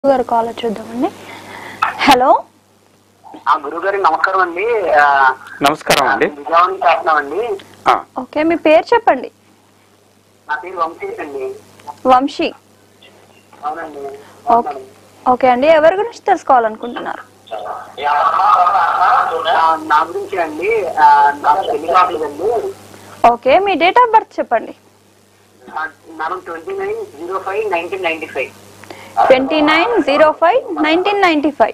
గారు కాల్ చూద్దామండి హలో ఆ గురువు గారి నమస్కారం అండి ఆ, నమస్కారం అండి విజయవాడ నుంచి చేస్తున్నామండి ఆ, ఓకే మీ పేరు చెప్పండి నా పేరు వంశీష్ అండి వంశీ అవునండి ఓకే ఓకే అండి ఎవరి గురించి తెలుసుకోవాలనుకుంటున్నారు ఆ, నా గురించి అండి ఆ, నాకు పెళ్లి కావట్లేదండి ఓకే మీ డేట్ ఆఫ్ బర్త్ చెప్పండి నాకు twenty nine zero five nineteen ninety five twenty nine zero five nineteen ninety five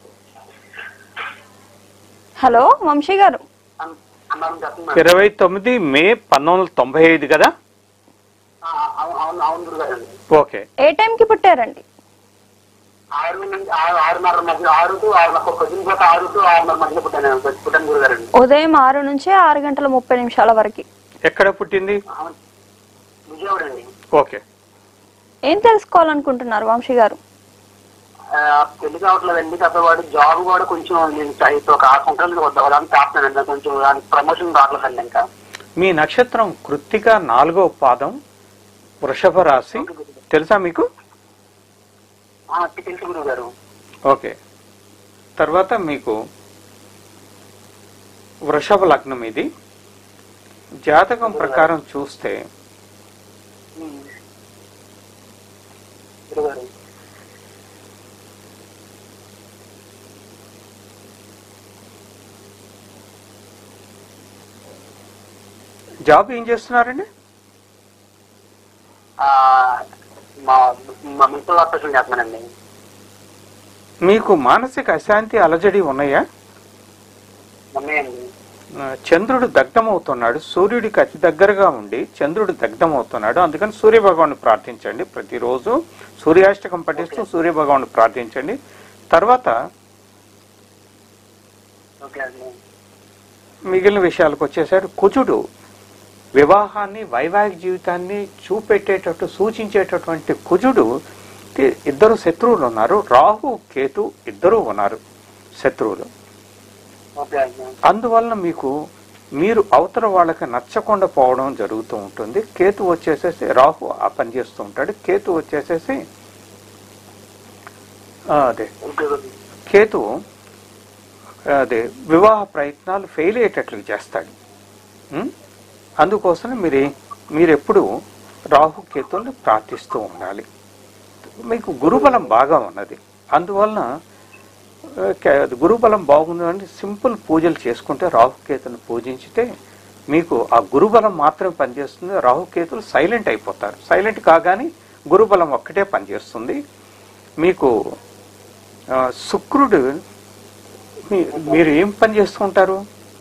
hello Vamshi గారు అన్నాను చెప్తున్నాను ఇరవై తొమ్మిది మే పంతొమ్మిది వందల తొంభై ఐదు కదా ఆ, అవును అవును అవును గురువు గారు అండి ఓకే ఏ టైంకి పుట్టారండి ఆరు నుంచి ఆరు ఆరున్నర మధ్య ఆరు టు ఆరు ఒక పొద్దున పూట ఆరు టు ఆరున్నర మధ్యలో పుట్టాను పుట్టాను గురువు గారు అండి ఉదయం ఆరు నుంచి ఆరు గంటల ముప్పై నిమిషాల వరకు ఎక్కడ పుట్టింది అవును. విజయవాడ అండి ఓకే ఏం తెలుసుకోవాలనుకుంటున్నారు వంశీ గారు ఆ, పెళ్లి కావట్లేదండి కాకపోతే వాడు జాబ్ కూడా కొంచెం నేను చ- ఇప్పుడు ఒక ఆరు సంవత్సరాలు వద్దామని చేస్తున్నానండి కొంచెం దానికి ప్రమోషన్ రావట్లేదండి ఇంకా మీ నక్షత్రం కృత్తిక నాలుగో పాదం వృషభ రాశి తెలుసా మీకు ఆ, తెలుసు గురువు గారు ఓకే తర్వాత మీకు వృషభ లగ్నం ఇది జాతకం ప్రకారం చూస్తే ఉమ్. గురువు గారు జాబ్ ఏం చేస్తున్నారండి ఆ, మా మా మున్సిపల్ ఆపరేషన్ చేస్తున్నానండి మీకు మానసిక అశాంతి అలజడి ఉన్నాయా ఉన్నాయండి ఆ, చంద్రుడు దగ్ధమవుతున్నాడు సూర్యుడికి అతి దగ్గరగా ఉండి చంద్రుడు దగ్ధమవుతున్నాడు అందుకని సూర్య భగవాన్ని ప్రార్థించండి ప్రతిరోజు సూర్యాష్టకం పఠిస్తూ సూర్య భగవాన్ని ప్రార్థించండి తర్వాత ఓకే అండి మిగిలిన విషయాలకు వచ్చేసరికి కుజుడు వివాహాన్ని వైవాహిక జీవితాన్ని చూపెట్టేటట్టు సూచించేటటువంటి కుజుడు కి ఇద్దరు శత్రువులు ఉన్నారు రాహు కేతు ఇద్దరు ఉన్నారు శత్రువులు ఓకే అండి అందువలన మీకు మీరు అవతల వాళ్ళకి నచ్చకుండా పోవడం జరుగుతూ ఉంటుంది కేతు వచ్చేసేసి రాహు ఆ పని చేస్తూ ఉంటాడు కేతు వచ్చేసేసి ఆ, అదే ఓకే గురు. కేతు అదే వివాహ ప్రయత్నాలు ఫెయిల్ అయ్యేటట్లు చేస్తాడు ఉం? అందుకోసం మీరు మీరు ఎప్పుడు రాహు కేతుల్ని ప్రార్థిస్తూ ఉండాలి మీకు గురుబలం బాగా ఉన్నది అందువలన ఆ, కే- గురుబలం బాగుంది అంటే సింపుల్ పూజలు చేసుకుంటే రాహుకేతుని పూజించితే మీకు ఆ గురుబలం మాత్రమే పనిచేస్తుంది రాహుకేతులు సైలెంట్ అయిపోతారు సైలెంట్ కాగానే గురుబలం ఒక్కటే పనిచేస్తుంది మీకు ఆ, శుక్రుడు మీ- మీరు ఏం పని చేస్తూ ఉంటారు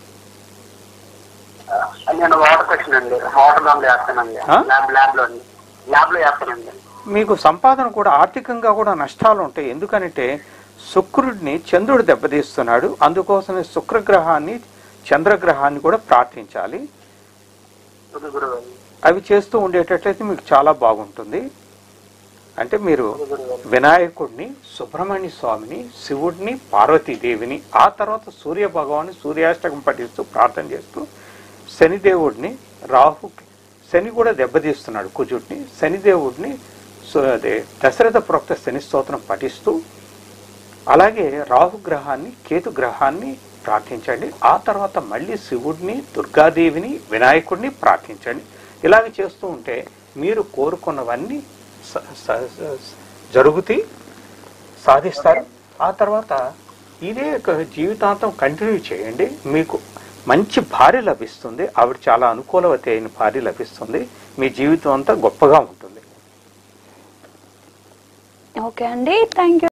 ఆ, నేను వాటర్ సెక్షన్ అండి వాటర్ ల్యాబ్ లో చేస్తానండి ఆ? ల్యాబ్ ల్యాబ్ లో అండి ల్యాబ్ లో చేస్తానండి మీకు సంపాదన కూడా ఆర్థికంగా కూడా నష్టాలు ఉంటాయి ఎందుకనంటే శుక్రుడిని చంద్రుడు దెబ్బతీస్తున్నాడు అందుకోసమే శుక్రగ్రహాన్ని చంద్రగ్రహాన్ని కూడా ప్రార్థించాలి ఓకే గురువు గారు అవి చేస్తూ ఉండేటట్లయితే మీకు చాలా బాగుంటుంది అంటే మీరు ఓకే గురువు గారు వినాయకుడిని సుబ్రహ్మణ్య స్వామిని శివుడిని పార్వతీదేవిని ఆ తర్వాత సూర్య భగవాన్ని సూర్యాష్టకం పఠిస్తూ ప్రార్థన చేస్తూ శనిదేవుడిని రాహు శని కూడా దెబ్బతీస్తున్నాడు కుజుడిని శనిదేవుడిని సు- అదే దశరథ ప్రోక్త శని స్తోత్రం పఠిస్తూ అలాగే రాహు గ్రహాన్ని కేతు గ్రహాన్ని ప్రార్థించండి ఆ తర్వాత మళ్ళీ శివుడిని దుర్గాదేవిని వినాయకుడిని ప్రార్థించండి ఇలాగ చేస్తూ ఉంటే మీరు కోరుకున్నవన్నీ స- స- స- జరుగుతాయి సాధిస్తారు ఆ తర్వాత ఇదే ఒక జీవితాంతం కంటిన్యూ చేయండి మీకు మంచి భార్య లభిస్తుంది ఆవిడ చాలా అనుకూలవతి అయిన భార్య లభిస్తుంది మీ జీవితం అంతా గొప్పగా ఉంటుంది ఓకే అండి థ్యాంక్ యూ